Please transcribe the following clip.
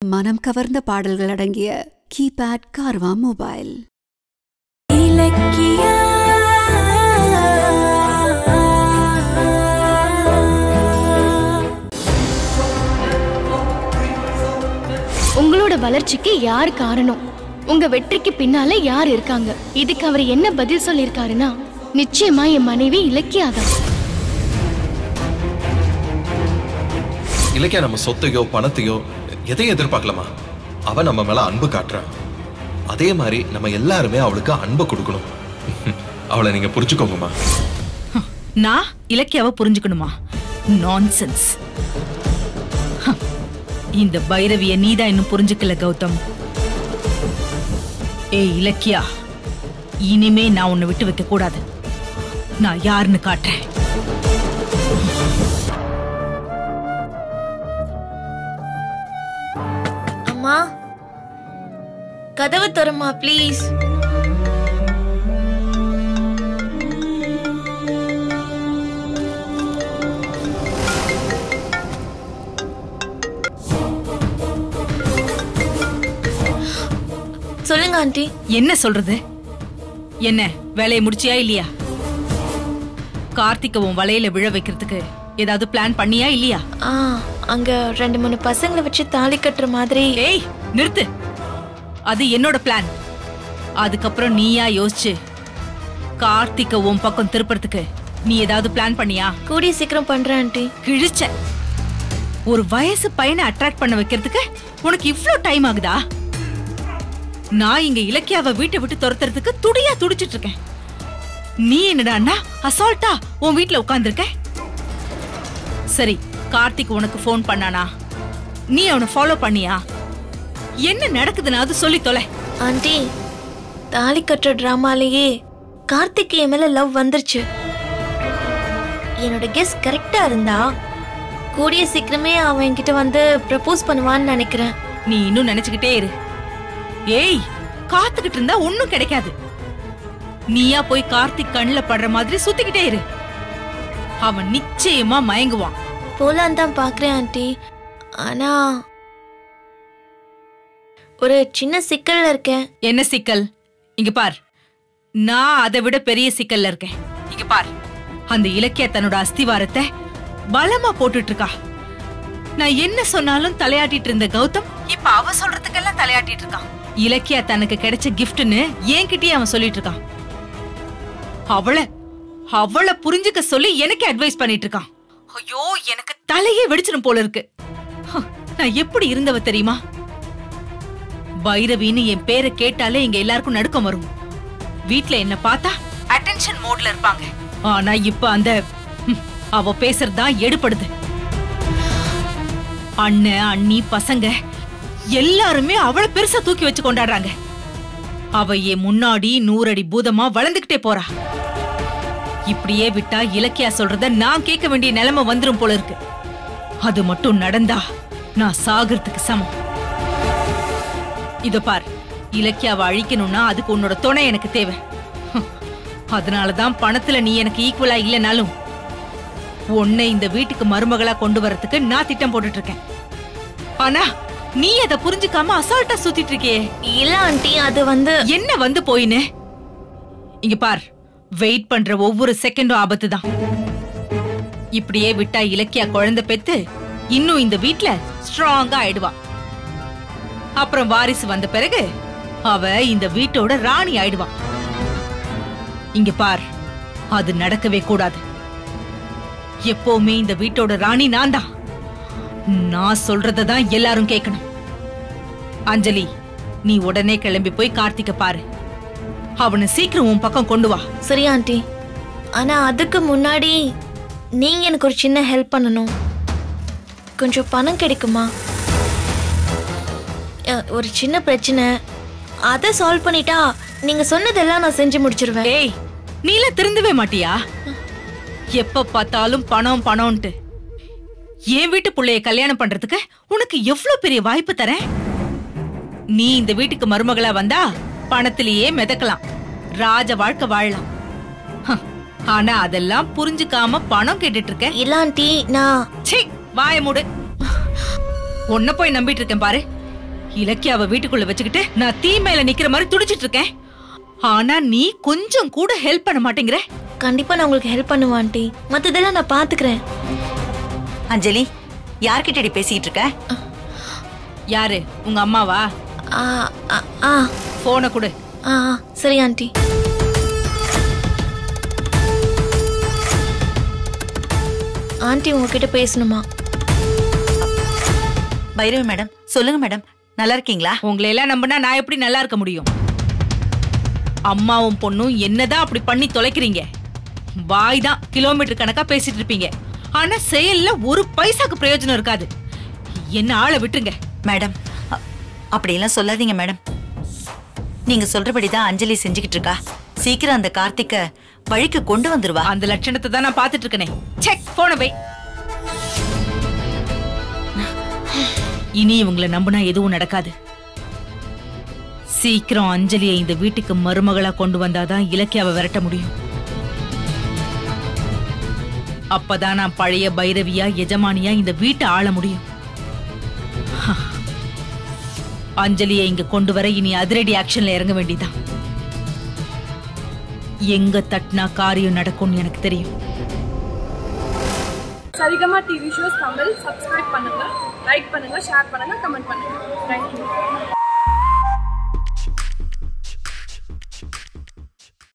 மனம் கவர்ந்த பாடல்கள் அடங்கிய கீபேட் கார்வா மொபைல் இலக்கியா உங்களோட வளர்ச்சிக்கு யார் காரணம் உங்க வெற்றிக்கு பின்னால யார் இருக்காங்க இதுக்கு அவர் என்ன பதில் சொல்லியிருக்காருன்னா நிச்சயமா என் மனைவி இலக்கியாதான் இலக்கியா நம்ம சொத்தையோ பணத்தையோ எதையும் எதிர்பார்க்கலாமா அவ நம்ம மேல அன்பு காட்டுறா அதே மாதிரி நம்ம எல்லாருமே அவளுக்கு அன்பு கொடுக்கணும் அவளை நீங்க புரிஞ்சுக்கோங்கம்மா நான் இலக்கியாவை புரிஞ்சுக்கணுமா நான்சென்ஸ் இந்த பைரவிய நீதான் இன்னும் புரிஞ்சுக்கல கௌதம் ஏய் இலக்கியா இனிமே நான் உன்னை விட்டு வைக்க கூடாது நான் யாருன்னு காட்டுறேன் அம்மா கதவு தரமா ப்ளீஸ் சொல்லுங்க ஆண்டி என்ன சொல்றது என்ன வேலையை முடிச்சியா இல்லையா கார்த்திகை உன் வலையில விழ வைக்கிறதுக்கு ஏதாவது பிளான் பண்ணியா இல்லையா ஆ அங்க ரெண்டு மூணு பசங்களை வச்சு தாலி கட்டுற மாதிரி ஏய் நிறுத்து அது என்னோட பிளான் அதுக்கப்புறம் நீயா யோசிச்சு கார்த்திகை உன் பக்கம் திருப்புறதுக்கு நீ ஏதாவது பிளான் பண்ணியா கூடிய சீக்கிரம் பண்றேன் ஆண்டி கிழிச்ச ஒரு வயசு பையனை அட்ராக்ட் பண்ண வைக்கிறதுக்கு உனக்கு இவ்ளோ டைம் ஆகுதா நான் இங்க இலக்கியாவை வீட்டை விட்டு துரத்துறதுக்கு துடியா துடிச்சிட்டு இருக்கேன் நீ என்னடான்னா அசால்ட்டா உன் வீட்ல உட்கார்ந்திருக்க சரி கார்த்திக் உனக்கு ஃபோன் பண்ணானா நீ அவனை ஃபாலோ பண்ணியா என்ன நடக்குதுன்னு அது சொல்லி தொலை ஆண்டி தாலி கட்டுற டிராமாலேயே கார்த்திக் என் மேல லவ் வந்துருச்சு என்னோட கெஸ் கரெக்டா இருந்தா கூடிய சீக்கிரமே அவன் என்கிட்ட வந்து ப்ரப்போஸ் பண்ணுவான்னு நினைக்கிறேன் நீ இன்னும் நினைச்சுக்கிட்டே இரு ஏய் காத்துக்கிட்டு இருந்தா ஒண்ணும் கிடைக்காது நீயா போய் கார்த்திக் கண்ணுல படுற மாதிரி சுத்திக்கிட்டே இரு அவன் நிச்சயமா மயங்குவான் போலான்னு தான் பாக்குறேன் ஆண்டி ஆனா ஒரு சின்ன சிக்கல்ல இருக்கேன் என்ன சிக்கல் இங்க பார் நான் அதை விட பெரிய சிக்கல்ல இருக்கேன் இங்க பார் அந்த இலக்கிய தன்னோட அஸ்திவாரத்தை பலமா போட்டுட்டு இருக்கா நான் என்ன சொன்னாலும் தலையாட்டிட்டு இருந்த கௌதம் இப்ப அவ சொல்றதுக்கெல்லாம் தலையாட்டிட்டு இருக்கான் இலக்கியா தனக்கு கிடைச்ச கிஃப்ட்னு என்கிட்டயே அவன் சொல்லிட்டு இருக்கான் அவளை அவளை புரிஞ்சுக்க சொல்லி எனக்கு அட்வைஸ் பண்ணிட்டு இருக்கான் ஐயோ எனக்கு தலையே வெடிச்சிடும் போல இருக்கு ஹ, நான் எப்படி இருந்தவ தெரியுமா பைரவின்னு என் பேரை கேட்டாலே இங்க எல்லாருக்கும் நடுக்கம் வரும் வீட்ல என்ன பார்த்தா அட்டென்ஷன் மோட்ல இருப்பாங்க ஆனா இப்ப அந்த ஹம், அவ பேசுறதுதான் எடுபடுது அண்ணன் அண்ணி பசங்க எல்லாருமே அவளை பெருசா தூக்கி வச்சு கொண்டாடுறாங்க அவ என் முன்னாடி நூறடி பூதமா வளர்ந்துகிட்டே போறா இப்படியே விட்டா இலக்கியா சொல்றத நான் கேட்க வேண்டிய நிலைமை வந்துரும் போல இருக்கு அது மட்டும் நடந்தா நான் சாகிறதுக்கு சமம் இதோ பார் இலக்கியாவை அழிக்கணும்னா அதுக்கு உன்னோட துணை எனக்கு தேவை ஹம், அதனாலதான் பணத்துல நீ எனக்கு ஈக்குவலா இல்லைனாலும் உன்னை இந்த வீட்டுக்கு மருமகளா கொண்டு வரதுக்கு நான் திட்டம் போட்டுட்டு இருக்கேன் ஆனா நீ அதை புரிஞ்சுக்காம அசால்ட்டா சுத்திட்டு இருக்கியே இல்ல ஆண்டி அது வந்து என்ன வந்து போயின்னு இங்க பார் வெயிட் பண்ற ஒவ்வொரு செகண்டும் ஆபத்து தான் இப்படியே விட்டா இலக்கியா குழந்தை பெத்து இன்னும் இந்த வீட்ல ஸ்ட்ராங்கா ஆயிடுவா அப்புறம் வாரிசு வந்த பிறகு அவ இந்த வீட்டோட ராணி ஆயிடுவா இங்க பார் அது நடக்கவே கூடாது எப்பவுமே இந்த வீட்டோட ராணி நான் தான் நான் சொல்றத தான் எல்லாரும் கேட்கணும் அஞ்சலி நீ உடனே கிளம்பி போய் கார்த்திக்க பாரு அவனை சீக்கிரம் உன் பக்கம் கொண்டு வா சரி ஆண்டி ஆனா அதுக்கு முன்னாடி நீங்க எனக்கு ஒரு சின்ன ஹெல்ப் பண்ணணும் கொஞ்சம் பணம் கிடைக்குமா அஹ், ஒரு சின்ன பிரச்சனை அதை சால்வ் பண்ணிட்டா நீங்க சொன்னதெல்லாம் நான் செஞ்சு முடிச்சிருவேன் ஏய் நீல திருந்தவே மாட்டியா எப்ப பார்த்தாலும் பணம் பணம்ன்ட்டு என் வீட்டு புள்ளைய கல்யாணம் பண்றதுக்கு உனக்கு எவ்வளவு பெரிய வாய்ப்பு தரேன் நீ இந்த வீட்டுக்கு மருமகளா வந்தா பணத்திலேயே மிதக்கலாம் ராஜ வாழ்க்கை வாழலாம் ஹம், ஆனா அதெல்லாம் புரிஞ்சுக்காம பணம் கேட்டுட்டு இருக்க இல்ல ஆண்டி நான் சீ வாய மூடு உன்னை போய் நம்பிட்டு இருக்கேன் பாரு இலக்கியாவை வீட்டுக்குள்ள வச்சுக்கிட்டு நான் தீ மேல நிக்கிற மாதிரி துடிச்சிட்டு இருக்கேன் ஆனா நீ கொஞ்சம் கூட ஹெல்ப் பண்ண மாட்டேங்கிற கண்டிப்பா நான் உங்களுக்கு ஹெல்ப் பண்ணுவேன் ஆண்டி மத்ததெல்லாம் நான் பாத்துக்கிறேன் அஞ்சலி யார்கிட்டடி பேசிட்டு இருக்க யாரு உங்க அம்மாவா ஆ ஆ, ஆ போனை கொடு ஆ ஆ, சரி ஆண்டி ஆண்டி உங்ககிட்ட பேசணுமா பைரவி மேடம் சொல்லுங்க மேடம் நல்லா இருக்கீங்களா உங்களை எல்லாம் நம்பினா நான் எப்படி நல்லா இருக்க முடியும் அம்மாவும் பொண்ணும் என்னதான் அப்படி பண்ணி தொலைக்கிறீங்க வாய் தான் கிலோமீட்டர் கணக்கா பேசிட்டு இருப்பீங்க ஆனா செயல்ல ஒரு பைசாக்கு பிரயோஜனம் இருக்காது என்ன ஆளை விட்டுருங்க மேடம் அ- அப்படியெல்லாம் சொல்லாதீங்க மேடம் நீங்க சொல்றபடி தான் அஞ்சலி செஞ்சுக்கிட்டு இருக்கா சீக்கிரம் அந்த கார்த்திக்க வழிக்கு கொண்டு வந்துருவா அந்த லட்சணத்தை தான் நான் பாத்துட்டு இருக்கனே செக் போன வை இனி இவங்களை நம்பினா எதுவும் நடக்காது சீக்கிரம் அஞ்சலியை இந்த வீட்டுக்கு மருமகளா கொண்டு வந்தாதான் இலக்கியாவை விரட்ட முடியும் அப்பதான் நான் பழைய பைரவியா எஜமானியா இந்த வீட்டை ஆள முடியும் அஞ்சலியை இங்க கொண்டு வர இனி அதிரடி ஆக்ஷன்ல இறங்க வேண்டியதான் எங்க தட்டினா காரியம் நடக்கும்னு எனக்கு தெரியும் Saregama TV shows Tamil subscribe பண்ணுங்க லைக் பண்ணுங்க ஷேர் பண்ணுங்க கமெண்ட் பண்ணுங்க தேங்க்யூ